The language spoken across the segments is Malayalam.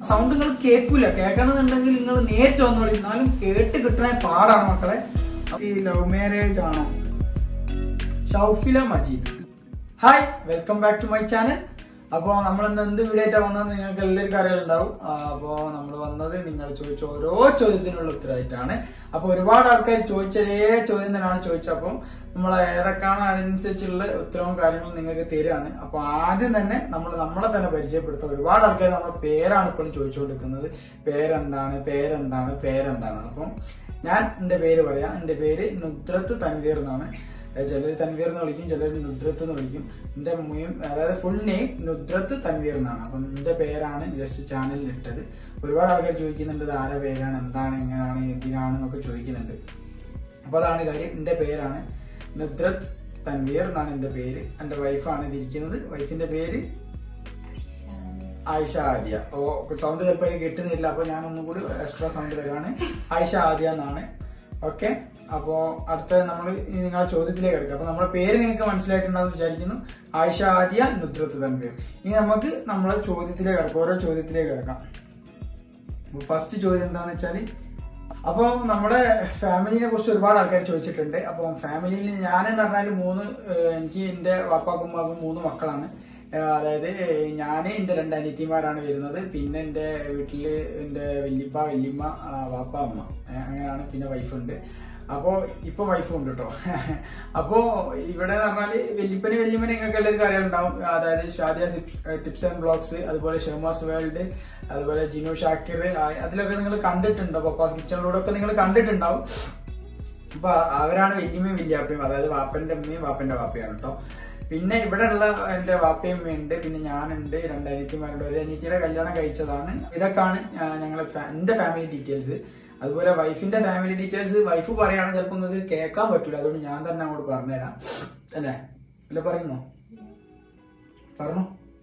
സൗണ്ട് നിങ്ങൾ കേൾക്കൂല കേൾക്കണമെന്നുണ്ടെങ്കിൽ നിങ്ങൾ നേരിട്ട് വന്നോളി എന്നാലും കേട്ട് കിട്ടണേ പാടാണ് മക്കളെ ഈ ലവ് മാരേജ് ആണോ Shoufila Majeed hi welcome back to my channel അപ്പോൾ നമ്മൾ ഇന്ന് എന്ത് വീഡിയോ ആയിട്ടാണ് വന്നത് നിങ്ങൾക്ക് എല്ലാവർക്കും അറിയാനുണ്ടാവും അപ്പോൾ നമ്മൾ വന്നത് നിങ്ങൾ ചോദിച്ച ഓരോ ചോദ്യത്തിനുള്ള ഉത്തരവായിട്ടാണ് അപ്പോൾ ഒരുപാട് ആൾക്കാർ ചോദിച്ച ഒരേ ചോദ്യം തന്നെയാണ് ചോദിച്ചത് അപ്പം നമ്മൾ ഏതൊക്കെയാണ് അതിനനുസരിച്ചുള്ള ഉത്തരവും കാര്യങ്ങളും നിങ്ങൾക്ക് തരികയാണ് അപ്പോൾ ആദ്യം തന്നെ നമ്മൾ നമ്മളെ തന്നെ പരിചയപ്പെടുത്തുക ഒരുപാട് ആൾക്കാർ നമ്മുടെ പേരാണ് ഇപ്പോഴും ചോദിച്ചുകൊണ്ടിരിക്കുന്നത് പേരെന്താണ് പേരെന്താണ് പേരെന്താണ് അപ്പം ഞാൻ എൻ്റെ പേര് പറയാം എൻ്റെ പേര് നുദ്രത്ത് തൻവീർ എന്നാണ് ചിലർ തൻവീർ എന്ന് വിളിക്കും ചിലർ നുദ്രത്ത് എന്ന് വിളിക്കും എൻ്റെ മുയും അതായത് ഫുൾ നെയിം നുദ്രത്ത് തൻവീർ എന്നാണ് അപ്പം എൻ്റെ പേരാണ് ജസ്റ്റ് ചാനലിൽ ഇട്ടത് ഒരുപാട് ആൾക്കാർ ചോദിക്കുന്നുണ്ട് ഇത് ആരെ പേരാണ് എന്താണ് എങ്ങനെയാണ് എന്തിനാണ് എന്നൊക്കെ ചോദിക്കുന്നുണ്ട് അപ്പോൾ അതാണ് കാര്യം എൻ്റെ പേരാണ് നുദ്രത്ത് തൻവീർ എന്നാണ് എൻ്റെ പേര് എൻ്റെ വൈഫാണ് ഇതിരിക്കുന്നത് വൈഫിൻ്റെ പേര് ആയിഷ ആദ്യ ഓ സൗണ്ട് ചിലപ്പോൾ കിട്ടുന്നില്ല അപ്പോൾ ഞാൻ ഒന്നും കൂടി എക്സ്ട്രാ സൗണ്ട് തരാണ് ആയിഷ ആദ്യ എന്നാണ് ഓക്കെ അപ്പോൾ അടുത്ത നമ്മൾ ഇനി നിങ്ങളെ ചോദ്യത്തിലേക്ക് എടുക്കാം അപ്പോൾ നമ്മുടെ പേര് നിങ്ങൾക്ക് മനസ്സിലായിട്ടുണ്ടാവും വിചാരിക്കുന്നു ആയിഷ ആദ്യ നുദ്രത്ത് തൻവീർ ഇനി നമുക്ക് നമ്മളെ ചോദ്യത്തിലേക്ക് കിടക്കാം ഓരോ ചോദ്യത്തിലേക്ക് കിടക്കാം ഫസ്റ്റ് ചോദ്യം എന്താണെന്ന് വെച്ചാൽ അപ്പോൾ നമ്മുടെ ഫാമിലിനെ കുറിച്ച് ഒരുപാട് ആൾക്കാർ ചോദിച്ചിട്ടുണ്ട് അപ്പോൾ ഫാമിലിയിൽ ഞാനെന്ന് പറഞ്ഞാൽ മൂന്ന് ഏഹ്, എനിക്ക് എൻ്റെ വാപ്പാക്കും ഉമ്മാക്കും മൂന്ന് മക്കളാണ് ഏഹ്, അതായത് ഞാൻ എൻ്റെ രണ്ട് അനിയത്തിമാരാണ് വരുന്നത് പിന്നെ എൻ്റെ വീട്ടിൽ എൻ്റെ വല്യപ്പ വല്യമ്മ ആ, വാപ്പ അമ്മ ഏഹ്, അങ്ങനെയാണ് പിന്നെ വൈഫുണ്ട് അപ്പോൾ ഇപ്പോൾ വൈഫും ഉണ്ട് കേട്ടോ അപ്പോൾ ഇവിടെ എന്ന് പറഞ്ഞാൽ വല്യപ്പന് വല്യമ്മനെ നിങ്ങൾക്ക് എല്ലാവർക്കും അറിയാനുണ്ടാവും അതായത് ഷാദിയ ടിപ്സ് ആൻഡ് ബ്ലോഗ്സ് അതുപോലെ ഷെമാസ് വേൾഡ് അതുപോലെ ജിനു ഷാക്കിർ ആ- അതിലൊക്കെ നിങ്ങൾ കണ്ടിട്ടുണ്ടോ പപ്പാസ് കിച്ചണിലൂടെ ഒക്കെ നിങ്ങൾ കണ്ടിട്ടുണ്ടാവും അപ്പൊ അവരാണ് വല്യമ്മയും വല്യാപ്പയും അതായത് വാപ്പന്റെ അമ്മയും വാപ്പന്റെ വാപ്പയാണ് കേട്ടോ പിന്നെ ഇവിടെ ഉള്ള എന്റെ വാപ്പയും ഉണ്ട് പിന്നെ ഞാനുണ്ട് രണ്ട് അനിയത്തിമാരുണ്ട് ഒരു അനിയത്തിയുടെ കല്യാണം കഴിച്ചതാണ് ഇതൊക്കെയാണ് ആ, ഞങ്ങളെ ഫാ- എന്റെ ഫാമിലി ഡീറ്റെയിൽസ് അതുപോലെ വൈഫിന്റെ ഫാമിലി ഡീറ്റെയിൽസ് വൈഫ് പറയുകയാണെങ്കിൽ ചിലപ്പോൾ നിങ്ങൾക്ക് കേൾക്കാൻ പറ്റൂല അതുകൊണ്ട് ഞാൻ തന്നെ അങ്ങോട്ട് പറഞ്ഞുതരാം അല്ലേ അല്ല പറയുന്നോ പറഞ്ഞോ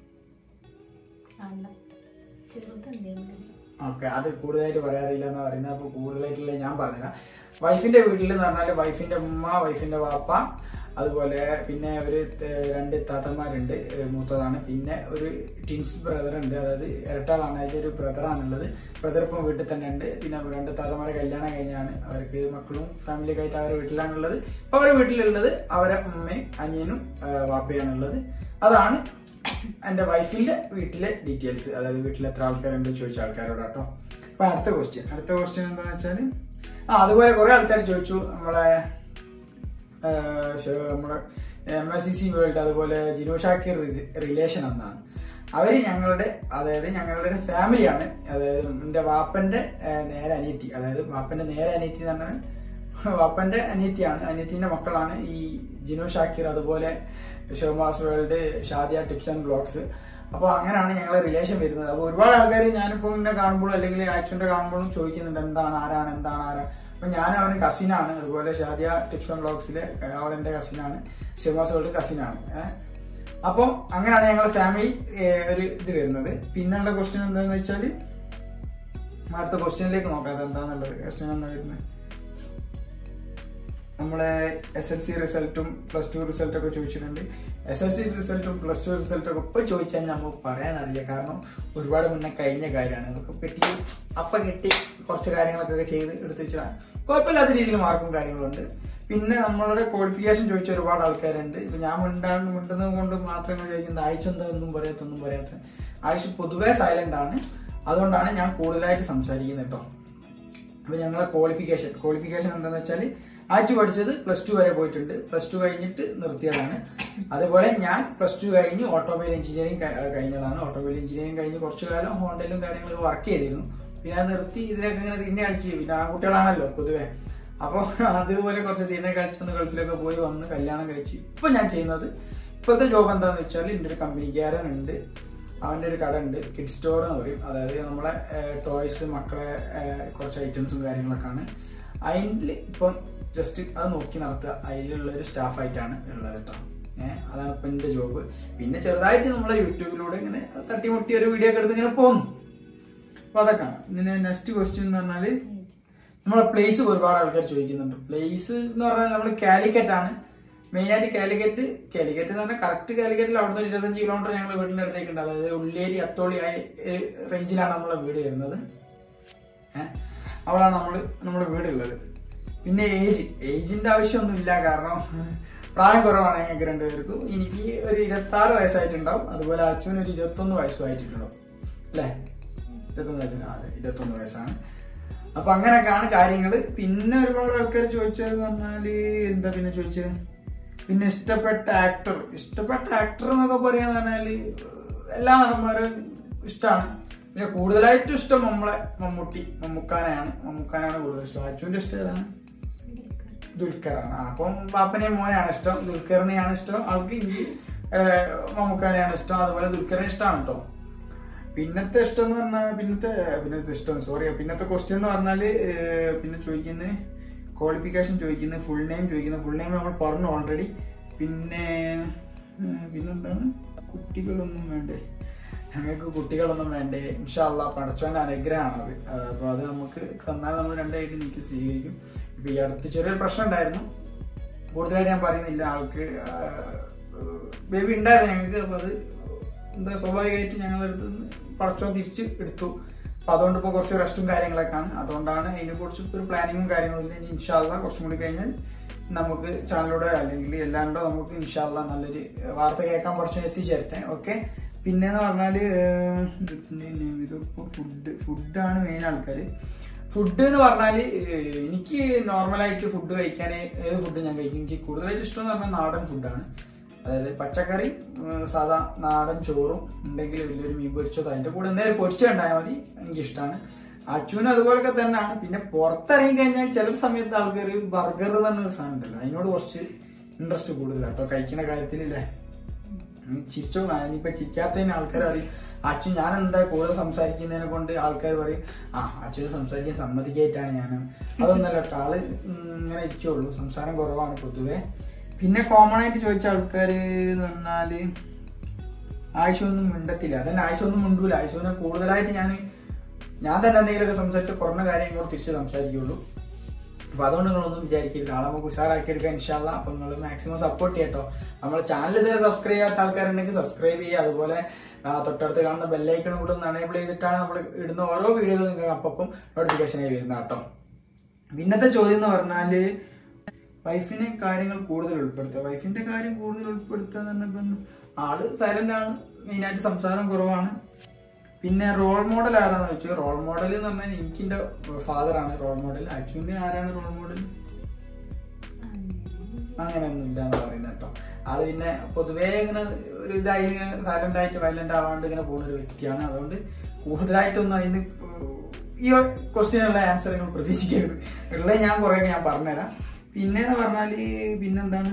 അല്ല ചെറുതെന്തെങ്കിലും ഓക്കെ അത് കൂടുതലായിട്ട് പറയാറില്ല എന്ന് പറയുന്നത് അപ്പൊ കൂടുതലായിട്ടുള്ള ഞാൻ പറഞ്ഞുതരാം വൈഫിന്റെ വീട്ടിൽ എന്ന് പറഞ്ഞാൽ വൈഫിന്റെ ഉമ്മ വൈഫിന്റെ വാപ്പ അതുപോലെ പിന്നെ ഒരു ഏഹ്, രണ്ട് താത്തന്മാരുണ്ട് ഏഹ്, മൂത്തതാണ് പിന്നെ ഒരു ടിൻസ് ബ്രദർ ഉണ്ട് അതായത് ഇരട്ടാളാണ് അതിലൊരു ബ്രദറാണുള്ളത് ബ്രദർ ഇപ്പം വീട്ടിൽ തന്നെ ഉണ്ട് പിന്നെ രണ്ട് താത്തമാരെ കല്യാണം കഴിഞ്ഞാണ് അവർക്ക് മക്കളും ഫാമിലിയൊക്കെ ആയിട്ട് അവരുടെ വീട്ടിലാണുള്ളത് ഇപ്പൊ അവരുടെ വീട്ടിലുള്ളത് അവരെ ഉമ്മയും അനിയനും ഏഹ്, വാപ്പയാണുള്ളത് അതാണ് എന്റെ വൈഫിന്റെ വീട്ടിലെ ഡീറ്റെയിൽസ് അതായത് വീട്ടിൽ എത്ര ആൾക്കാരുണ്ട് ചോദിച്ച ആൾക്കാരോട് കേട്ടോ അപ്പൊ അടുത്ത ക്വസ്റ്റ്യൻ അടുത്ത ക്വസ്റ്റ്യൻ എന്താന്ന് വെച്ചാല് ആ അതുപോലെ കുറെ ആൾക്കാർ ചോദിച്ചു നമ്മളെ ആ, ഷ- നമ്മുടെ M S C C world അതുപോലെ ജിനോ ഷാക്കിർ റിലേഷൻ എന്നാണ് അവര് ഞങ്ങളുടെ അതായത് ഞങ്ങളുടെ ഒരു ഫാമിലിയാണ് അതായത് എന്റെ വാപ്പന്റെ ആ, നേരെ അനിയത്തി അതായത് വാപ്പന്റെ നേരെ അനിയത്തി എന്ന് പറഞ്ഞാൽ വാപ്പന്റെ അനിയത്തിയാണ് അനിയത്തിന്റെ മക്കളാണ് ഈ ജിനു ഷാക്കിർ അതുപോലെ Shomas world Shadiya tips and blogs അപ്പോൾ അങ്ങനെയാണ് ഞങ്ങളെ റിലേഷൻ വരുന്നത് അപ്പോൾ ഒരുപാട് ആൾക്കാർ ഞാനിപ്പോൾ ഇങ്ങനെ കാണുമ്പോഴും അല്ലെങ്കിൽ ആക്ച്വലിന്റെ കാണുമ്പോഴും ചോദിക്കുന്നുണ്ട് എന്താണ് ആരാണ് എന്താണ് ആരാണ് അപ്പൊ ഞാൻ അവന് കസിനാണ് അതുപോലെ ഷാദിയ ടിപ്സ് ആൻഡ് ബ്ലോഗ്സിലെ അവൾ എന്റെ കസിനാണ് ഷോമാസ് വേൾഡ് കസിനാണ് ഏഹ് അപ്പോൾ അങ്ങനെയാണ് ഞങ്ങളെ ഫാമിലി ഒരു ഇത് വരുന്നത് പിന്നെയുള്ള ക്വസ്റ്റ്യൻ എന്താണെന്ന് വെച്ചാൽ അടുത്ത ക്വസ്റ്റ്യനിലേക്ക് നോക്കാം എന്താണെന്നുള്ളത് ക്വസ്റ്റ്യൻ എന്താ വരുന്നത് നമ്മളെ എസ് എൽ സി റിസൾട്ടും പ്ലസ് ടു റിസൾട്ടും ഒക്കെ ചോദിച്ചിട്ടുണ്ട് എസ് എൽ സി റിസൾട്ടും പ്ലസ് ടു റിസൾട്ടും ഒക്കെ ഇപ്പൊ ചോദിച്ചാൽ നമുക്ക് പറയാനറിയില്ല കാരണം ഒരുപാട് മുന്നേ കഴിഞ്ഞ കാര്യമാണ് അതൊക്കെ പെട്ടി അപ്പ കിട്ടി കുറച്ച് കാര്യങ്ങളൊക്കെ ചെയ്ത് എടുത്ത് വെച്ചാൽ കുഴപ്പമില്ലാത്ത രീതിയിൽ മാർക്കും കാര്യങ്ങളുണ്ട് പിന്നെ നമ്മളുടെ ക്വാളിഫിക്കേഷൻ ചോദിച്ച ഒരുപാട് ആൾക്കാരുണ്ട് ഇപ്പൊ ഞാൻ മിണ്ടാണ്ട് മിണ്ടുന്നത് കൊണ്ട് മാത്രം ചോദിക്കുന്നത് ആഴ്ച എന്താ ഒന്നും പറയാത്ത ഒന്നും പറയാത്ത ആഴ്ച പൊതുവേ സൈലന്റ് ആണ് അതുകൊണ്ടാണ് ഞാൻ കൂടുതലായിട്ട് സംസാരിക്കുന്നത് കേട്ടോ അപ്പൊ ഞങ്ങളെ ക്വാളിഫിക്കേഷൻ ക്വാളിഫിക്കേഷൻ എന്താണെന്ന് വെച്ചാൽ ആച്ചു പഠിച്ചത് പ്ലസ് ടു വരെ പോയിട്ടുണ്ട് പ്ലസ് ടു കഴിഞ്ഞിട്ട് നിർത്തിയതാണ് അതുപോലെ ഞാൻ പ്ലസ് ടു കഴിഞ്ഞ് ഓട്ടോമൊബൈൽ എഞ്ചിനീയറിംഗ് കഴിഞ്ഞതാണ് ഓട്ടോമൊബൈൽ എഞ്ചിനീയറിംഗ് കഴിഞ്ഞ് കുറച്ചു കാലം ഹോണ്ടയിലും കാര്യങ്ങളൊക്കെ വർക്ക് ചെയ്തിരുന്നു പിന്നെ അത് നിർത്തി ഇതിനൊക്കെ ഇങ്ങനെ തിന്നെ കളിച്ച് പിന്നെ ആൺകുട്ടികളാണല്ലോ പൊതുവെ അപ്പോൾ അതുപോലെ കുറച്ച് തിന്നെ കളിച്ചൊന്ന് ഗൾഫിലൊക്കെ പോയി വന്ന് കല്യാണം കഴിച്ച് ഇപ്പൊ ഞാൻ ചെയ്യുന്നത് ഇപ്പോഴത്തെ ജോബ് എന്താണെന്ന് വെച്ചാൽ എൻ്റെ ഒരു കമ്പനിക്കാരൻ ഉണ്ട് അവൻ്റെ ഒരു കട ഉണ്ട് കിഡ് സ്റ്റോർ എന്ന് പറയും അതായത് നമ്മളെ ടോയ്സ് മക്കളെ ഏഹ്, കുറച്ച് ഐറ്റംസും കാര്യങ്ങളൊക്കെയാണ് അതിൽ ഇപ്പം ജസ്റ്റ് അത് നോക്കി നടത്തുക അതിലുള്ള ഒരു സ്റ്റാഫായിട്ടാണ് ഉള്ളത് കേട്ടോ ഏഹ് അതാണ് ഇപ്പം എൻ്റെ ജോബ് പിന്നെ ചെറുതായിട്ട് നമ്മളെ യൂട്യൂബിലൂടെ ഇങ്ങനെ തട്ടിമുട്ടി ഒരു വീഡിയോ ഒക്കെ എടുത്ത് ഇങ്ങനെ പോകുന്നു അപ്പൊ അതൊക്കെയാണ് പിന്നെ നെക്സ്റ്റ് ക്വസ്റ്റ്യൻ എന്ന് പറഞ്ഞാല് നമ്മളെ പ്ലേസ് ഒരുപാട് ആൾക്കാർ ചോദിക്കുന്നുണ്ട് പ്ലേസ് എന്ന് പറഞ്ഞാൽ നമ്മൾ കാലിക്കറ്റ് ആണ് മെയിനായിട്ട് കാലിക്കറ്റ് കാലിക്കറ്റ് എന്ന് പറഞ്ഞാൽ കറക്റ്റ് കാലിക്കറ്റിൽ അവിടുന്ന് ഒരു ഇരുപത്തഞ്ച് കിലോമീറ്റർ ഞങ്ങൾ വീടിന്റെ അടുത്തേക്കുണ്ട് അതായത് ഉള്ളേരി അത്തോളി ആ റേഞ്ചിലാണ് നമ്മളെ വീട് വരുന്നത് ഏഹ് അവിടെയാണ് നമ്മൾ നമ്മുടെ വീടുള്ളത് പിന്നെ ഏജ് ഏജിന്റെ ആവശ്യമൊന്നുമില്ല കാരണം പ്രായം കുറവാണ് ഞങ്ങൾക്ക് രണ്ടുപേർക്കും എനിക്ക് ഒരു ഇരുപത്തി ആറ് വയസ്സായിട്ടുണ്ടാവും അതുപോലെ അച്ഛന് ഒരു ഇരുപത്തൊന്ന് വയസ്സുമായിട്ടുണ്ടാവും അല്ലേ ഇരുപത്തൊന്ന് വയസ്സിന് അതെ ഇരുപത്തൊന്ന് വയസ്സാണ് അപ്പൊ അങ്ങനെയൊക്കെയാണ് കാര്യങ്ങൾ പിന്നെ ഒരുപാട് ആൾക്കാർ ചോദിച്ചത് പറഞ്ഞാല് എന്താ പിന്നെ ചോദിച്ചത് പിന്നെ ഇഷ്ടപ്പെട്ട ആക്ടർ ഇഷ്ടപ്പെട്ട ആക്ടർ എന്നൊക്കെ പറയാന്ന് പറഞ്ഞാല് എല്ലാ നടന്മാരും ഇഷ്ടമാണ് പിന്നെ കൂടുതലായിട്ടും ഇഷ്ടം നമ്മളെ മമ്മൂട്ടി മമ്മൂക്കാനെയാണ് മമ്മൂക്കാനാണ് കൂടുതൽ ഇഷ്ടം അച്ചുവിന്റെ ഇഷ്ടം ഏതാണ് ദുൽഖറാണ് ആ, അപ്പം പാപ്പനെയും മോനെയാണ് ഇഷ്ടം ദുൽഖറിനെയാണ് ഇഷ്ടം ആൾക്ക് എനിക്ക് ഏഹ്, മമ്മൂക്കാനെയാണ് ഇഷ്ടം അതുപോലെ ദുൽഖറിനെ ഇഷ്ടമാണ് കേട്ടോ പിന്നത്തെ ഇഷ്ടം എന്ന് പറഞ്ഞാൽ പിന്നത്തെ പിന്നത്തെ ഇഷ്ടം സോറി പിന്നത്തെ ക്വസ്റ്റ്യൻ എന്ന് പറഞ്ഞാല് ഏഹ്, പിന്നെ ചോദിക്കുന്നത് ക്വാളിഫിക്കേഷൻ ചോദിക്കുന്നത് ഫുൾ നെയിം ചോദിക്കുന്നത് ഫുൾ നെയിം നമ്മൾ പറഞ്ഞു ഓൾറെഡി പിന്നെ ഉം, പിന്നെന്താണ് കുട്ടികളൊന്നും വേണ്ടേ ഞങ്ങൾക്ക് കുട്ടികളൊന്നും വേണ്ടേ ഇൻഷാല്ല പടച്ചോന്റെ അനുഗ്രഹമാണ് അത് അപ്പൊ അത് നമുക്ക് തന്നാൽ നമ്മൾ രണ്ടായിട്ട് എനിക്ക് സ്വീകരിക്കും ഇപ്പൊ ഈ അടുത്ത് ചെറിയൊരു പ്രശ്നം ഉണ്ടായിരുന്നു കൂടുതലായിട്ട് ഞാൻ പറയുന്നില്ല ആൾക്ക് ബേബി ഉണ്ടായിരുന്നു ഞങ്ങൾക്ക് അപ്പൊ അത് എന്താ സ്വാഭാവികമായിട്ട് ഞങ്ങളുടെ അടുത്ത് നിന്ന് പടച്ചോൻ തിരിച്ച് എടുത്തു അപ്പൊ അതുകൊണ്ട് ഇപ്പൊ കുറച്ച് റെസ്റ്റും കാര്യങ്ങളൊക്കെയാണ് അതുകൊണ്ടാണ് അതിനെ കുറിച്ച് ഒരു പ്ലാനിങ്ങും കാര്യങ്ങളും ഇല്ല ഇനി ഇൻഷാല്ല കുറച്ചും കൂടി കഴിഞ്ഞാൽ നമുക്ക് ചാനലിലൂടെ അല്ലെങ്കിൽ എല്ലാണ്ടോ നമുക്ക് ഇൻഷാല്ല നല്ലൊരു വാർത്ത കേൾക്കാൻ കുറച്ച് എത്തിച്ചേരട്ടെ ഓക്കെ പിന്നെന്ന് പറഞ്ഞാല് ഏഹ്, ഇതിന്റെ name ഇതിപ്പോ ഫുഡ് ഫുഡാണ് മെയിൻ ആൾക്കാർ ഫുഡ് എന്ന് പറഞ്ഞാല് ഏഹ്, എനിക്ക് നോർമലായിട്ട് ഫുഡ് കഴിക്കാൻ ഏത് ഫുഡ് ഞാൻ കഴിക്കും എനിക്ക് കൂടുതലായിട്ട് ഇഷ്ടം എന്ന് പറഞ്ഞാൽ നാടൻ ഫുഡാണ് അതായത് പച്ചക്കറി ഉം, സാധാ നാടൻ ചോറും ഉണ്ടെങ്കിൽ വലിയൊരു മീൻ പൊരിച്ചതോ അതിന്റെ കൂടെ എന്തെങ്കിലും പൊരിച്ചുണ്ടായാൽ മതി എനിക്കിഷ്ടമാണ് അച്ചുവിന് അതുപോലൊക്കെ തന്നെയാണ് പിന്നെ പുറത്തിറങ്ങി കഴിഞ്ഞാൽ ചില സമയത്ത് ആൾക്കാർ ബർഗർ എന്ന് പറഞ്ഞൊരു സാധനം ഉണ്ടല്ലോ അതിനോട് കുറച്ച് ഇൻട്രസ്റ്റ് കൂടുതലാണ് കേട്ടോ കഴിക്കുന്ന കാര്യത്തിലില്ലേ ഉം, ചിരിച്ചോ ഇനിയിപ്പൊ ചിരിക്കാത്തതിന് ആൾക്കാർ അറിയും അച്ഛൻ ഞാൻ എന്താ കൂടുതൽ സംസാരിക്കുന്നതിനെ കൊണ്ട് ആൾക്കാർ പറയും ആ അച്ഛന് സംസാരിക്കാൻ സമ്മതിക്കായിട്ടാണ് ഞാൻ അതൊന്നല്ല കേട്ടോ ആള് ഉം, ഇങ്ങനെ ഇരിക്കുള്ളൂ സംസാരം കുറവാണ് പൊതുവെ പിന്നെ കോമൺ ആയിട്ട് ചോദിച്ച ആൾക്കാർ എന്ന് പറഞ്ഞാല് ആവശ്യമൊന്നും മിണ്ടത്തില്ല അതന്നെ ആവശ്യമൊന്നും മിണ്ടൂല ആവശ്യമൊന്നും കൂടുതലായിട്ട് ഞാൻ ഞാൻ തന്നെ എന്തെങ്കിലുമൊക്കെ സംസാരിച്ച കുറഞ്ഞ കാര്യം ഇങ്ങോട്ട് തിരിച്ച് സംസാരിക്കുള്ളൂ അപ്പൊ അതുകൊണ്ട് നിങ്ങളൊന്നും വിചാരിക്കരുത് ആളെ നമുക്ക് ഉഷാറാക്കി എടുക്കാം ഇൻഷാല്ല അപ്പൊ നിങ്ങൾ മാക്സിമം സപ്പോർട്ട് ചെയ്യട്ടോ നമ്മുടെ ചാനൽ ഇതുവരെ സബ്സ്ക്രൈബ് ചെയ്യാത്ത ആൾക്കാരുണ്ടെങ്കിൽ സബ്സ്ക്രൈബ് ചെയ്യുക അതുപോലെ ആ, തൊട്ടടുത്ത് കാണുന്ന ബെല്ലൈക്കണും കൂടെ ഒന്ന് അണേബിൾ ചെയ്തിട്ടാണ് നമ്മൾ ഇടുന്ന ഓരോ വീഡിയോകളും നിങ്ങൾക്ക് അപ്പം നോട്ടിഫിക്കേഷനായി വരുന്നത് കേട്ടോ പിന്നത്തെ ചോദ്യം എന്ന് പറഞ്ഞാല് വൈഫിനെ കാര്യങ്ങൾ കൂടുതൽ ഉൾപ്പെടുത്തുക വൈഫിന്റെ കാര്യം കൂടുതൽ ഉൾപ്പെടുത്തുക എന്ന് പറഞ്ഞപ്പം ആള് സൈലന്റ് ആണ് മെയിനായിട്ട് സംസാരം കുറവാണ് പിന്നെ റോൾ മോഡൽ ആരാന്ന് വെച്ചാൽ റോൾ മോഡൽ എന്ന് പറഞ്ഞാൽ എനിക്ക് എന്റെ ഫാദർ ആണ് റോൾ മോഡൽ ആക്ച്വലി ആരാണ് റോൾ മോഡൽ അങ്ങനെയൊന്നും ഇല്ല എന്ന് പറയുന്നത് കേട്ടോ ആള് പിന്നെ പൊതുവേ ഇങ്ങനെ ഒരു ഇതായി ഇങ്ങനെ സൈലന്റ് ആയിട്ട് വയലന്റ് ആവാണ്ട് ഇങ്ങനെ പോകുന്ന ഒരു വ്യക്തിയാണ് അതുകൊണ്ട് കൂടുതലായിട്ടൊന്നും അതിന് ഈ ക്വസ്റ്റ്യനുള്ള ആൻസർ നിങ്ങൾ പ്രതീക്ഷിക്കരുത് ഉള്ളത് ഞാൻ കുറെ ഞാൻ പറഞ്ഞുതരാം പിന്നെ എന്ന് പറഞ്ഞാല് പിന്നെന്താണ്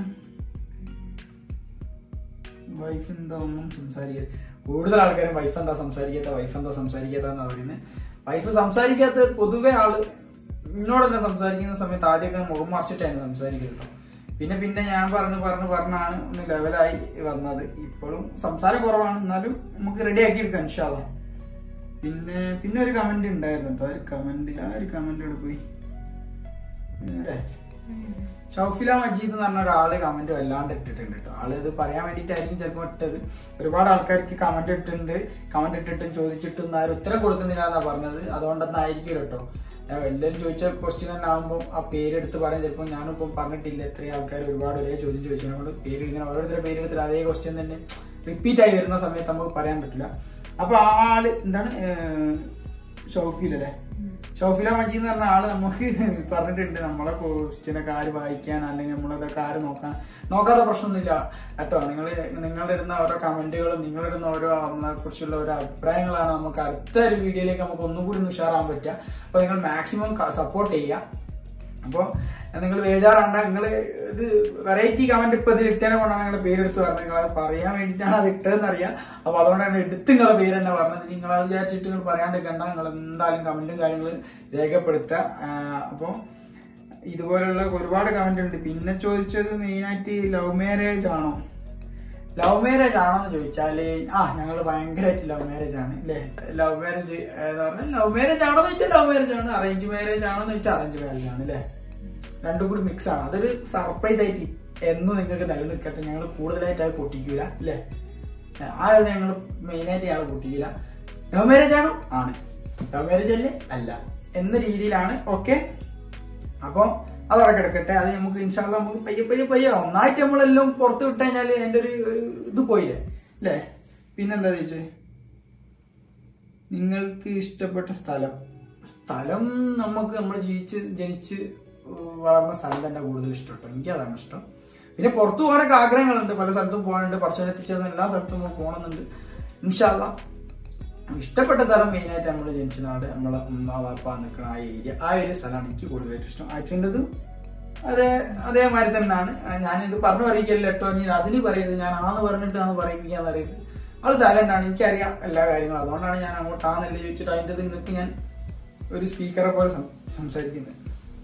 വൈഫ് എന്താ ഒന്നും സംസാരിക്കരുത് കൂടുതൽ ആൾക്കാരും വൈഫ് എന്താ സംസാരിക്കാത്ത വൈഫ് എന്താ സംസാരിക്കാത്ത എന്നാ പറയുന്നത് വൈഫ് സംസാരിക്കാത്ത പൊതുവെ ആള് എന്നോട് തന്നെ സംസാരിക്കുന്ന സമയത്ത് ആദ്യമൊക്കെ മുഖം മറിച്ചിട്ടായിരുന്നു സംസാരിക്കുന്നത് പിന്നെ പിന്നെ ഞാൻ പറഞ്ഞു പറഞ്ഞു പറഞ്ഞാണ് ഒന്ന് ലെവലായി വന്നത് ഇപ്പോഴും സംസാരം കുറവാണ് എന്നാലും നമുക്ക് റെഡി ആക്കി എടുക്കാം ഇൻഷാല്ല പിന്നെ പിന്നെ ഒരു കമന്റ് ഉണ്ടായിരുന്നു കേട്ടോ ഒരു കമന്റ് ആ ഒരു കമന്റ് ഇവിടെ പോയി അല്ലേ ഷൗഫില മജീദ് എന്ന് പറഞ്ഞ ഒരാള് കമന്റ് വല്ലാണ്ട് ഇട്ടിട്ടുണ്ട് കേട്ടോ ആള് ഇത് പറയാൻ വേണ്ടിയിട്ടായിരിക്കും ചിലപ്പോൾ ഇട്ടത് ഒരുപാട് ആൾക്കാർക്ക് കമന്റ് ഇട്ടിട്ടുണ്ട് കമന്റ് ഇട്ടിട്ടും ചോദിച്ചിട്ടും ആരും ഉത്തരം കൊടുക്കുന്നില്ല എന്നാ പറഞ്ഞത് അതുകൊണ്ടെന്നായിരിക്കും കേട്ടോ ഏഹ് എല്ലാവരും ചോദിച്ച ക്വസ്റ്റ്യൻ തന്നെ ആകുമ്പോൾ ആ പേരെടുത്ത് പറയാൻ ചിലപ്പോൾ ഞാനിപ്പം പറഞ്ഞിട്ടില്ല എത്രയും ആൾക്കാർ ഒരുപാട് ഒരേ ചോദ്യം ചോദിച്ചതിനോട് പേര് ഇങ്ങനെ ഓരോരുത്തരുടെ പേരെടുത്തിട്ട് അതേ ക്വസ്റ്റ്യൻ തന്നെ റിപ്പീറ്റ് ആയി വരുന്ന സമയത്ത് നമുക്ക് പറയാൻ പറ്റില്ല അപ്പൊ ആ ആള് എന്താണ് ഷൗഫീൽ അല്ലേ ഷോഫില മജി എന്ന് പറഞ്ഞ ആള് നമുക്ക് പറഞ്ഞിട്ടുണ്ട് നമ്മളെ ക്വസ്റ്റ്യനൊക്കെ ആര് വായിക്കാൻ അല്ലെങ്കിൽ നമ്മളതൊക്കെ ആര് നോക്കാൻ നോക്കാത്ത പ്രശ്നമൊന്നുമില്ല കേട്ടോ നിങ്ങൾ നിങ്ങളുടെ ഇടുന്ന ഓരോ കമന്റുകളും നിങ്ങളുടെ ഇടുന്ന ഓരോ നമ്മളെ കുറിച്ചുള്ള ഓരോ അഭിപ്രായങ്ങളാണ് നമുക്ക് അടുത്ത ഒരു വീഡിയോയിലേക്ക് നമുക്ക് ഒന്നും കൂടി ഒന്ന് ഉഷാറാൻ പറ്റുക അപ്പൊ നിങ്ങൾ മാക്സിമം സപ്പോർട്ട് ചെയ്യുക അപ്പോൾ നിങ്ങൾ ബേജാറാണ്ട നിങ്ങൾ ഇത് വെറൈറ്റി കമന്റ് ഇപ്പൊ ഇതിൽ ഇട്ടതിനെ കൊണ്ടാണ് നിങ്ങളുടെ പേരെടുത്ത് പറഞ്ഞത് നിങ്ങൾ അത് പറയാൻ വേണ്ടിയിട്ടാണ് അത് ഇട്ടതെന്ന് അറിയാം അപ്പൊ അതുകൊണ്ടാണ് എടുത്ത് നിങ്ങളെ പേര് തന്നെ പറഞ്ഞത് നിങ്ങൾ അത് വിചാരിച്ചിട്ട് നിങ്ങൾ പറയാണ്ടിരിക്കണ്ട നിങ്ങൾ എന്തായാലും കമന്റും കാര്യങ്ങളും രേഖപ്പെടുത്തുക അപ്പോൾ ഇതുപോലുള്ള ഒരുപാട് കമന്റ് ഉണ്ട് പിന്നെ ചോദിച്ചത് മെയിനായിട്ട് ലവ് മാരേജ് ആണോ ലവ് മാരേജ് ആണോ എന്ന് ചോദിച്ചാല് ആ ഞങ്ങൾ ഭയങ്കരമായിട്ട് ലവ് മാരേജ് ആണ് അല്ലേ ലവ് മാരേജ് എന്ന് പറഞ്ഞാൽ ലവ് മാരേജ് ആണോ എന്ന് വെച്ചാൽ ലവ് മാരേജ് ആണ് അറേഞ്ച് മാരേജ് ആണോ എന്ന് വെച്ചാൽ അറേഞ്ച് മാരേജ് ആണ് അല്ലേ രണ്ടും കൂടി മിക്സ് ആണ് അതൊരു സർപ്രൈസ് ആയിട്ട് എന്നും നിങ്ങൾക്ക് നിലനിൽക്കട്ടെ ഞങ്ങൾ കൂടുതലായിട്ട് അത് പൊട്ടിക്കൂല അല്ലേ ആ ഒരു ഞങ്ങൾ മെയിനായിട്ട് ഞങ്ങൾ പൊട്ടിക്കില്ല ലവ് മാരേജ് ആണോ ആണ് ലവ് മാരേജ് അല്ലേ അല്ല എന്ന രീതിയിലാണ് ഓക്കെ അപ്പോൾ അതവിടെ കിടക്കട്ടെ അത് നമുക്ക് ഇൻഷാല്ല നമുക്ക് പയ്യെ പയ്യെ പയ്യെ ഒന്നായിട്ട് നമ്മളെല്ലാം പുറത്ത് വിട്ട് കഴിഞ്ഞാൽ എൻ്റെ ഒരു ഒരു ഇത് പോയില്ലേ അല്ലേ പിന്നെന്താ ചോദിച്ചേ നിങ്ങൾക്ക് ഇഷ്ടപ്പെട്ട സ്ഥലം സ്ഥലം നമുക്ക് നമ്മൾ ജീവിച്ച് ജനിച്ച് വളർന്ന സ്ഥലം തന്നെ കൂടുതൽ ഇഷ്ടം കേട്ടോ എനിക്ക് അതാണ് ഇഷ്ടം പിന്നെ പുറത്തു പോകാനൊക്കെ ആഗ്രഹങ്ങളുണ്ട് പല സ്ഥലത്തും പോകാനുണ്ട് പഠിച്ചവനെ എത്തിച്ചേർന്ന എല്ലാ സ്ഥലത്തും നമുക്ക് പോകണമെന്നുണ്ട് ഇൻഷാല്ല ഇഷ്ടപ്പെട്ട സ്ഥലം മെയിനായിട്ട് നമ്മൾ ജനിച്ച നാട് നമ്മളെ ഉമ്മ വാപ്പ നിൽക്കുന്ന ആ ഏരിയ ആ ഒരു സ്ഥലമാണ് എനിക്ക് കൂടുതലായിട്ട് ഇഷ്ടം ആക്ച്വലിൻ്റെത് അതേ അതേമാതിരി തന്നെയാണ് ആ, ഞാനിത് പറഞ്ഞു പറയിക്കല്ലോ കേട്ടോ ഇനി അതിന് പറയരുത് ഞാൻ ആന്ന് പറഞ്ഞിട്ട് ആന്ന് പറയിപ്പിക്കാന്ന് അറിയരുത് അത് സൈലന്റ് ആണ് എനിക്കറിയാം എല്ലാ കാര്യങ്ങളും അതുകൊണ്ടാണ് ഞാൻ അങ്ങോട്ട് ആന്നല്ലേ ചോദിച്ചിട്ട് അതിൻ്റെ നിങ്ങൾക്ക് ഞാൻ ഒരു സ്പീക്കറെ പോലെ സം- സംസാരിക്കുന്നത്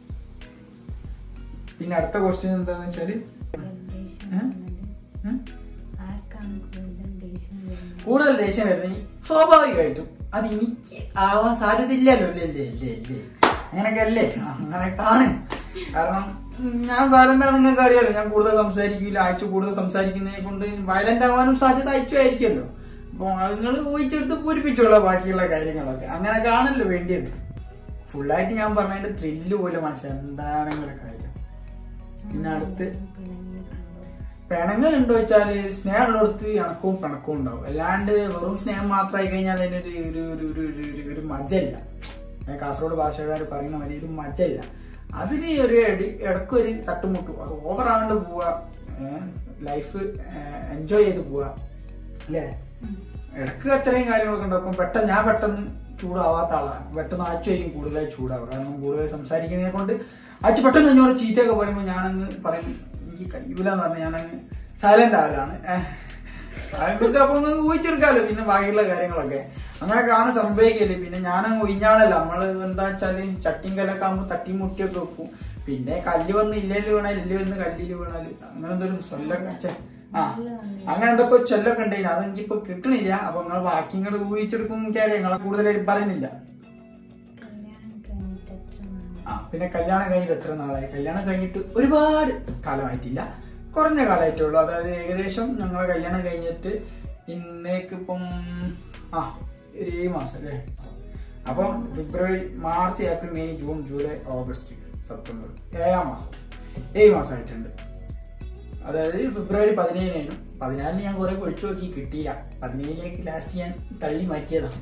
പിന്നെ അടുത്ത ക്വസ്റ്റ്യൻ എന്താന്ന് വെച്ചാല് ദേഷ്യം ഏ? വരുന്നത് ഏ? ആർക്കാണ് കൂടുതൽ ദേഷ്യം വരുന്നത് കൂടുതൽ ദേഷ്യം വരുന്നത് ഈ സ്വാഭാവികമായിട്ടും അത് എനിക്ക് ആവാൻ സാധ്യതയില്ലല്ലോ അല്ലേ അല്ലേ അല്ലേ അല്ലേ അങ്ങനെയൊക്കെ അല്ലേ അങ്ങനെയൊക്കെയാണ് കാരണം ഉം, ഞാൻ സാധാരണ നിങ്ങൾക്ക് അറിയാലോ ഞാൻ കൂടുതൽ സംസാരിക്കില്ല അയച്ചു കൂടുതൽ സംസാരിക്കുന്നതിനെ കൊണ്ട് വയലന്റ് ആവാനും സാധ്യത അയച്ചു ആയിരിക്കുമല്ലോ അപ്പൊ നിങ്ങൾ ഊഹിച്ചെടുത്ത് പൂരിപ്പിച്ചോളാം ബാക്കിയുള്ള കാര്യങ്ങളൊക്കെ അങ്ങനെയൊക്കെ ആണല്ലോ വേണ്ടിയത് ഫുള്ളായിട്ട് ഞാൻ പറഞ്ഞതിന്റെ ത്രില്ല് പോലെ മനസ്സിലായി എന്താണ് നിങ്ങളുടെ കാര്യം പിന്നെ അടുത്ത് പിണങ്ങിയിട്ടുണ്ടോ പിണങ്ങലുണ്ടോ വെച്ചാല് സ്നേഹമുള്ളിടത്ത് ഇണക്കവും പിണക്കവും ഉണ്ടാവും അല്ലാണ്ട് വെറും സ്നേഹം മാത്രമായി കഴിഞ്ഞാൽ അതിനൊരു ഒരു ഒരു ഒരു ഒരു ഒരു ഒരു മജല്ല ഏ, കാസർഗോഡ് ഭാഷക്കാർ പറയുന്ന മാതിരി ഒരു മജല്ല അതിന് ഒരു ഇടി ഇടയ്ക്കൊരു തട്ടുമുട്ടു അത് ഓവർ ആണ്ട് പോവുക ലൈഫ് എൻജോയ് ചെയ്ത് പോവുക അല്ലേ ഇടയ്ക്ക് കച്ചറയും കാര്യങ്ങളൊക്കെ ഉണ്ടാവും അപ്പം പെട്ടെന്ന് ഞാൻ പെട്ടെന്ന് ചൂടാവാത്ത ആളാണ് പെട്ടെന്ന് ആച്ചുമായിരിക്കും കൂടുതലായി ചൂടാവുക കാരണം കൂടുതൽ സംസാരിക്കുന്നതിനെ കൊണ്ട് ആച്ചു പെട്ടെന്ന് എന്നോട് ചീത്തയൊക്കെ പറയുമ്പോൾ ഞാനങ്ങ് പറയും എനിക്ക് കഴിയൂലെന്ന് പറഞ്ഞാൽ ഞാനങ്ങ് സൈലന്റ് ആവലാണ് നിങ്ങൾക്ക് അപ്പൊ ഒന്ന് ഊഹിച്ചെടുക്കാമല്ലോ പിന്നെ ബാക്കിയുള്ള കാര്യങ്ങളൊക്കെ അങ്ങനെയൊക്കെ ആണ് സംഭവിക്കല് പിന്നെ ഞാനങ്ങ് ഒഴിഞ്ഞാളല്ല നമ്മള് എന്താ വെച്ചാല് ചട്ടിയും കല്ലൊക്കെ ആകുമ്പോൾ തട്ടിയും മുട്ടിയൊക്കെ വെക്കും പിന്നെ കല്ല് വന്ന് ഇല്ലേല് വീണാൽ ഇല്ല് വന്ന് കല്ലില് വീണാല് അങ്ങനെ എന്തൊരു സ്വല്ലൊക്കെ ഛെ, ആ അങ്ങനെ എന്തൊക്കെ ചൊല്ലൊക്കെ ഉണ്ടായിന് അത് എനിക്കിപ്പോ കിട്ടണില്ല അപ്പൊ നിങ്ങൾ ബാക്കി നിങ്ങൾ ഊഹിച്ചെടുക്കും എനിക്കറിയാം നിങ്ങളെ കൂടുതലായിട്ട് പറയുന്നില്ല കല്യാണം കഴിഞ്ഞിട്ട് എത്ര നാളായി? ആ പിന്നെ കല്യാണം കഴിഞ്ഞിട്ട് എത്ര നാളായി കല്യാണം കഴിഞ്ഞിട്ട് ഒരുപാട് കാലമായിട്ടില്ല കുറഞ്ഞ കാലമായിട്ടേ ഉള്ളൂ അതായത് ഏകദേശം ഞങ്ങളെ കല്യാണം കഴിഞ്ഞിട്ട് ഇന്നേക്ക് ഇപ്പം ആ ഒരു ഏഴ് മാസം അല്ലേ അപ്പം February March April May June July August September ഏഴാം മാസം ഏഴ് മാസമായിട്ടുണ്ട് അതായത് ഫെബ്രുവരി പതിനേഴിനായിരുന്നു പതിനാലിന് ഞാൻ കുറെ പൊഴിച്ചു നോക്കി കിട്ടിയില്ല പതിനേഴിലേക്ക് ലാസ്റ്റ് ഞാൻ തള്ളി മാറ്റിയതാണ്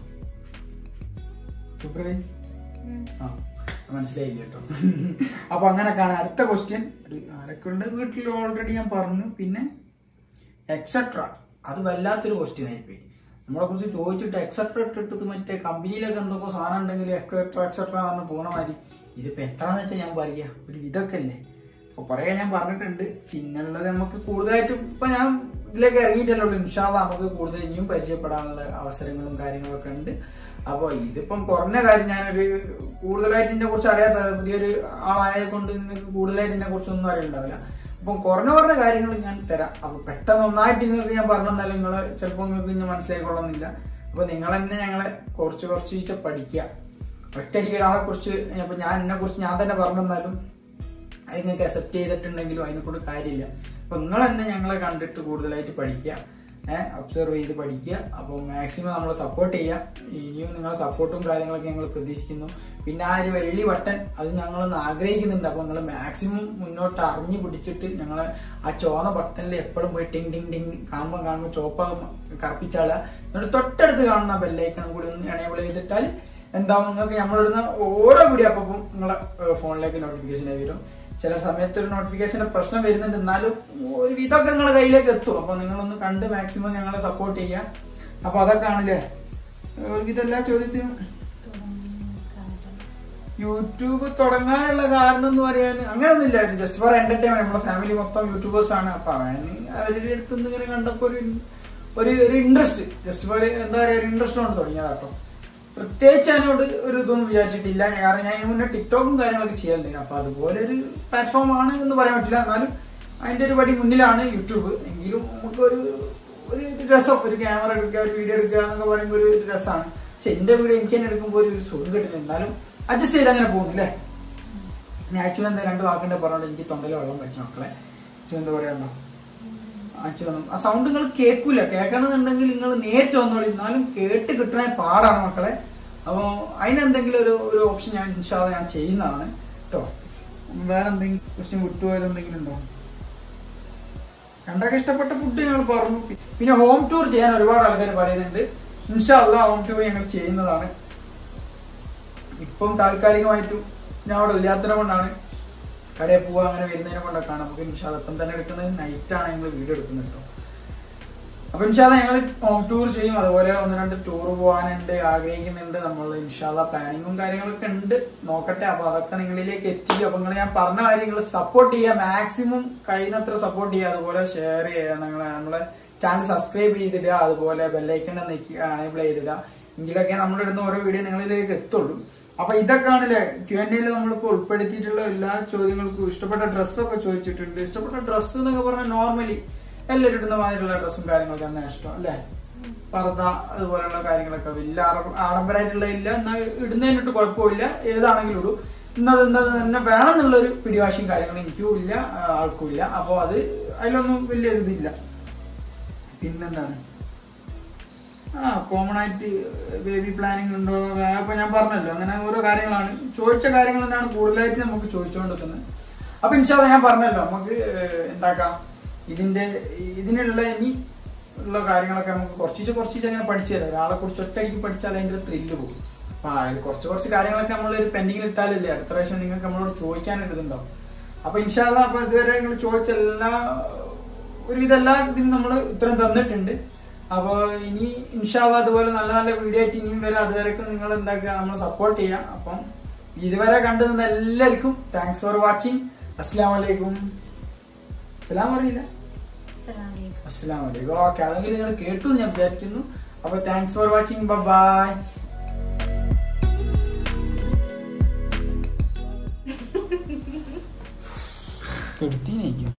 ഫെബ്രുവരി ഉം. ആ മനസ്സിലായില്ല കേട്ടോ അപ്പൊ അങ്ങനെയൊക്കെയാണ് അടുത്ത ക്വസ്റ്റ്യൻ ആരൊക്കെ ഉണ്ട് വീട്ടിൽ ഓൾറെഡി ഞാൻ പറഞ്ഞു പിന്നെ എക്സെട്ര അത് വല്ലാത്തൊരു ക്വസ്റ്റ്യൻ ആയിപ്പോയി നമ്മളെ കുറിച്ച് ചോദിച്ചിട്ട് എക്സെട്ര ഇട്ടിട്ട് മറ്റേ കമ്പനിയിലൊക്കെ എന്തൊക്കെ സാധനം ഉണ്ടെങ്കിൽ എക്സെട്ര എക്സെട്ര എന്ന് പോണ മാതിരി ഇതിപ്പോ എത്രന്ന് വെച്ചാൽ ഞാൻ പറയാ ഒരു വിധമൊക്കെ അല്ലേ അപ്പൊ കുറെ ഞാൻ പറഞ്ഞിട്ടുണ്ട് പിന്നുള്ളത് നമുക്ക് കൂടുതലായിട്ട് ഇപ്പൊ ഞാൻ ഇതിലേക്ക് ഇറങ്ങിയിട്ടല്ലോ ഇൻഷാല്ല നമുക്ക് കൂടുതൽ ഇനിയും പരിചയപ്പെടാനുള്ള അവസരങ്ങളും കാര്യങ്ങളൊക്കെ ഉണ്ട് അപ്പോൾ ഇതിപ്പം കുറഞ്ഞ കാര്യം ഞാനൊരു കൂടുതലായിട്ട് ഇതിനെ കുറിച്ച് അറിയാത്ത പുതിയൊരു ആളായത് കൊണ്ട് നിങ്ങൾക്ക് കൂടുതലായിട്ട് ഇതിനെ കുറിച്ചൊന്നും അറിയുണ്ടാവില്ല അപ്പം കുറഞ്ഞ കുറഞ്ഞ കാര്യങ്ങൾ ഞാൻ തരാം അപ്പൊ പെട്ടെന്ന് ഒന്നായിട്ട് നിങ്ങൾക്ക് ഞാൻ പറഞ്ഞു തന്നാലും നിങ്ങൾ ചിലപ്പോൾ നിങ്ങൾക്ക് ഇനി മനസ്സിലായിക്കൊള്ളുന്നില്ല അപ്പൊ നിങ്ങൾ തന്നെ ഞങ്ങളെ കുറച്ച് കുറച്ച് വീഴ്ച പഠിക്കുക ഒറ്റയടിക്ക് ഒരാളെ കുറിച്ച് ഇപ്പൊ ഞാൻ എന്നെ കുറിച്ച് ഞാൻ തന്നെ പറഞ്ഞു തന്നാലും അത് നിങ്ങൾക്ക് അക്സെപ്റ്റ് ചെയ്തിട്ടുണ്ടെങ്കിലും അതിനെ കൊണ്ട് കാര്യമില്ല അപ്പൊ നിങ്ങൾ തന്നെ ഞങ്ങളെ കണ്ടിട്ട് കൂടുതലായിട്ട് പഠിക്കുക ഏഹ് ഒബ്സർവ് ചെയ്ത് പഠിക്കുക അപ്പോൾ മാക്സിമം നമ്മളെ സപ്പോർട്ട് ചെയ്യുക ഇനിയും നിങ്ങളെ സപ്പോർട്ടും കാര്യങ്ങളൊക്കെ ഞങ്ങൾ പ്രതീക്ഷിക്കുന്നു പിന്നെ ആ ഒരു വെള്ളി ബട്ടൺ അത് ഞങ്ങളൊന്ന് ആഗ്രഹിക്കുന്നുണ്ട് അപ്പോൾ നിങ്ങൾ മാക്സിമം മുന്നോട്ട് അറിഞ്ഞു പിടിച്ചിട്ട് ഞങ്ങൾ ആ ചോന്ന ബട്ടണിൽ എപ്പോഴും പോയി ടിങ് ടിങ് ടിങ് കാണുമ്പോൾ കാണുമ്പോൾ ചോപ്പ കറപ്പിച്ചാളുക എന്നിട്ട് തൊട്ടടുത്ത് കാണുന്ന ബെല്ലൈക്കണം കൂടി ഒന്ന് എനേബിൾ ചെയ്തിട്ടാൽ എന്താവും നിങ്ങൾക്ക് നമ്മളിടുന്ന ഓരോ വീഡിയോ അപ്പം നിങ്ങളെ ഫോണിലേക്ക് നോട്ടിഫിക്കേഷൻ ആയി വരും ചില സമയത്ത് ഒരു നോട്ടിഫിക്കേഷന്റെ പ്രശ്നം വരുന്നുണ്ട് എന്നാലും ഒരു വിധമൊക്കെ നിങ്ങളുടെ കയ്യിലേക്ക് എത്തും അപ്പൊ നിങ്ങളൊന്ന് കണ്ട് മാക്സിമം ഞങ്ങളെ സപ്പോർട്ട് ചെയ്യുക അപ്പൊ അതൊക്കെ ആണല്ലേ ഒരുവിധം എല്ലാ ചോദ്യത്തിനും തുടങ്ങുന്ന കാര്യം യൂട്യൂബ് തുടങ്ങാനുള്ള കാരണം എന്ന് പറയാൻ അങ്ങനെയൊന്നുമില്ല ജസ്റ്റ് ഫോർ എന്റർടൈൻമെന്റ് നമ്മുടെ ഫാമിലി മൊത്തം യൂട്യൂബേഴ്സ് ആണ് അപ്പൊ അവന് അവരുടെ അടുത്ത് നിന്ന് ഇങ്ങനെ കണ്ടപ്പോ ഒരു ഒരു ഒരു ഇൻട്രസ്റ്റ് ജസ്റ്റ് ഫോർ എന്താ പറയാ ഒരു ഇൻട്രസ്റ്റ് കൊണ്ട് തുടങ്ങിയതാട്ടോ പ്രത്യേകിച്ച് അതിനോട് ഒരു ഇതൊന്നും വിചാരിച്ചിട്ടില്ല കാരണം ഞാൻ ഇതിന് മുന്നേ ടിക്ടോക്കും കാര്യങ്ങളൊക്കെ ചെയ്യലുണ്ട് അപ്പൊ അതുപോലെ ഒരു പ്ലാറ്റ്ഫോം ആണ് എന്ന് പറയാൻ പറ്റില്ല എന്നാലും അതിന്റെ ഒരു പടി മുന്നിലാണ് യൂട്യൂബ് എങ്കിലും നമുക്ക് ഒരു ഒരു രസം ഒരു ക്യാമറ എടുക്കുക ഒരു വീഡിയോ എടുക്കുക എന്നൊക്കെ പറയുമ്പോൾ ഒരു രസമാണ് പക്ഷെ എന്റെ വീഡിയോ എനിക്ക് തന്നെ എടുക്കുമ്പോൾ ഒരു സുഖം കിട്ടുന്നില്ല എന്നാലും അഡ്ജസ്റ്റ് ചെയ്ത് അങ്ങനെ പോകുന്നില്ലേ ഇനി ആക്ച്വലി എന്താ രണ്ട് വാക്കിന്റെ പറഞ്ഞോണ്ട് എനിക്ക് തൊണ്ടയിൽ വെള്ളം പറ്റും മക്കളെ അച്ഛൻ എന്താ പറയണ്ടോ അച്ഛൻ വന്നു ആ സൗണ്ട് നിങ്ങൾ കേൾക്കൂല കേൾക്കണമെന്നുണ്ടെങ്കിൽ നിങ്ങൾ നേരിട്ട് വന്നോളി എന്നാലും കേട്ട് കിട്ടണേ പാടാണ് മക്കളെ അപ്പോൾ അതിനെന്തെങ്കിലും ഒരു ഒരു ഓപ്ഷൻ ഞാൻ ഇൻഷാല്ല ഞാൻ ചെയ്യുന്നതാണ് കേട്ടോ വേറെ എന്തെങ്കിലും ക്വസ്റ്റ്യൻ വിട്ടുപോയത് എന്തെങ്കിലും ഉണ്ടോ കണ്ടൊക്കെ ഇഷ്ടപ്പെട്ട ഫുഡ് ഞങ്ങൾ പറഞ്ഞു പിന്നെ ഹോം ടൂർ ചെയ്യാൻ ഒരുപാട് ആൾക്കാർ പറയുന്നുണ്ട് ഇൻഷാല്ല ഹോം ടൂർ ഞങ്ങൾ ചെയ്യുന്നതാണ് ഇപ്പം താൽക്കാലികമായിട്ടും ഞാൻ അവിടെ ഇല്ലാത്തതിനെ കൊണ്ടാണ് കടയിൽ പോവുക അങ്ങനെ വരുന്നതിനെ കൊണ്ടൊക്കെയാണ് നമുക്ക് ഇൻഷാല്ല ഇപ്പം തന്നെ എടുക്കുന്നത് നൈറ്റാണ് ഞങ്ങൾ വീഡിയോ എടുക്കുന്നത് കേട്ടോ അപ്പൊ ഇൻഷാല്ല ഞങ്ങൾ ഹോം ടൂർ ചെയ്യും അതുപോലെ ഒന്ന് രണ്ട് ടൂർ പോകാനുണ്ട് ആഗ്രഹിക്കുന്നുണ്ട് നമ്മൾ ഇൻഷാല്ല പ്ലാനിങ്ങും കാര്യങ്ങളൊക്കെ ഉണ്ട് നോക്കട്ടെ അപ്പൊ അതൊക്കെ നിങ്ങളിലേക്ക് എത്തിക്കും അപ്പൊ നിങ്ങൾ ഞാൻ പറഞ്ഞ കാര്യങ്ങൾ സപ്പോർട്ട് ചെയ്യുക മാക്സിമം കഴിയുന്നത്ര സപ്പോർട്ട് ചെയ്യുക അതുപോലെ ഷെയർ ചെയ്യുക നിങ്ങളെ നമ്മളെ ചാനൽ സബ്സ്ക്രൈബ് ചെയ്തിടുക അതുപോലെ ബെല്ലൈക്കൺ നിൽക്കുക അനേബിൾ ചെയ്തിടുക എങ്കിലൊക്കെ നമ്മളിടുന്ന ഓരോ വീഡിയോ നിങ്ങളിലേക്ക് എത്തുള്ളൂ അപ്പൊ ഇതൊക്കെയാണല്ലേ ക്യു എൻ എയിൽ നമ്മളിപ്പോൾ ഉൾപ്പെടുത്തിയിട്ടുള്ള എല്ലാ ചോദ്യങ്ങൾക്കും ഇഷ്ടപ്പെട്ട ഡ്രസ്സൊക്കെ ചോദിച്ചിട്ടുണ്ട് ഇഷ്ടപ്പെട്ട ഡ്രസ്സ് എന്നൊക്കെ പറഞ്ഞാൽ നോർമലി എല്ലാവരും ഇടുന്ന മാതിരിയുള്ള ഡ്രസ്സും കാര്യങ്ങളൊക്കെ തന്നെ ഇഷ്ടം അല്ലേ പർദ്ദ അതുപോലെയുള്ള കാര്യങ്ങളൊക്കെ വലിയ ആഡം- ആഡംബരമായിട്ടുള്ള ഇല്ല എന്നാൽ ഇടുന്നതിനിട്ട് കുഴപ്പമില്ല ഏതാണെങ്കിലും ഇടും ഇന്നത് ഇന്നത് തന്നെ വേണം എന്നുള്ളൊരു പിടിവാശിയും കാര്യങ്ങളും എനിക്കും ഇല്ല ആ, ആൾക്കും ഇല്ല അപ്പോൾ അത് അതിലൊന്നും വലിയ ഇതില്ല പിന്നെന്താണ് ആ കോമൺ ആയിട്ട് ബേബി പ്ലാനിങ് ഉണ്ടോ അപ്പൊ ഞാൻ പറഞ്ഞല്ലോ അങ്ങനെ ഓരോ കാര്യങ്ങളാണ് ചോദിച്ച കാര്യങ്ങൾ തന്നെയാണ് കൂടുതലായിട്ട് നമുക്ക് ചോദിച്ചുകൊണ്ടിരിക്കുന്നത് അപ്പൊ ഇൻഷാല്ല ഞാൻ പറഞ്ഞല്ലോ നമുക്ക് ഏഹ്, എന്താക്കാം ഇതിന്റെ ഇതിനുള്ള ഇനി ഉള്ള കാര്യങ്ങളൊക്കെ നമുക്ക് കുറച്ച് കുറച്ച് അങ്ങനെ പഠിച്ചു തരാം ഒരാളെ കുറിച്ച് ഒറ്റയടിക്ക് പഠിച്ചാൽ അതിന്റെ ത്രില്ല് പോകും അപ്പൊ ആ ഒരു കുറച്ച് കുറച്ച് കാര്യങ്ങളൊക്കെ നമ്മൾ ഒരു പെൻഡിങ്ങിൽ ഇട്ടാലല്ലേ അടുത്ത പ്രാവശ്യം നിങ്ങൾക്ക് നമ്മളോട് ചോദിക്കാനായിട്ട് ഇതുണ്ടാവും അപ്പൊ ഇൻഷാല്ല അപ്പൊ ഇതുവരെ നിങ്ങൾ ചോദിച്ച എല്ലാ ഒരുവിധം എല്ലാ ഇതിനും നമ്മൾ ഉത്തരം തന്നിട്ടുണ്ട് അപ്പൊ ഇനി ഇൻഷാല്ല അതുപോലെ നല്ല നല്ല വീഡിയോ ആയിട്ട് ഇനിയും വരെ അതുവരെയൊക്കെ നിങ്ങൾ എന്താക്കുക നമ്മൾ സപ്പോർട്ട് ചെയ്യാം അപ്പം ഇതുവരെ കണ്ടു നിന്ന എല്ലാവർക്കും താങ്ക്സ് ഫോർ വാച്ചിങ് അസ്സാം വലൈക്കും അസ്സലാം അറിയില്ല അസ്സലാമലൈക്കും അസ്സാം വലൈക്കും ഓക്കെ അതെങ്കിൽ നിങ്ങൾ കേട്ടു എന്ന് ഞാൻ വിചാരിക്കുന്നു അപ്പൊ താങ്ക്സ് ഫോർ വാച്ചിങ് ബൈ കെടുത്തി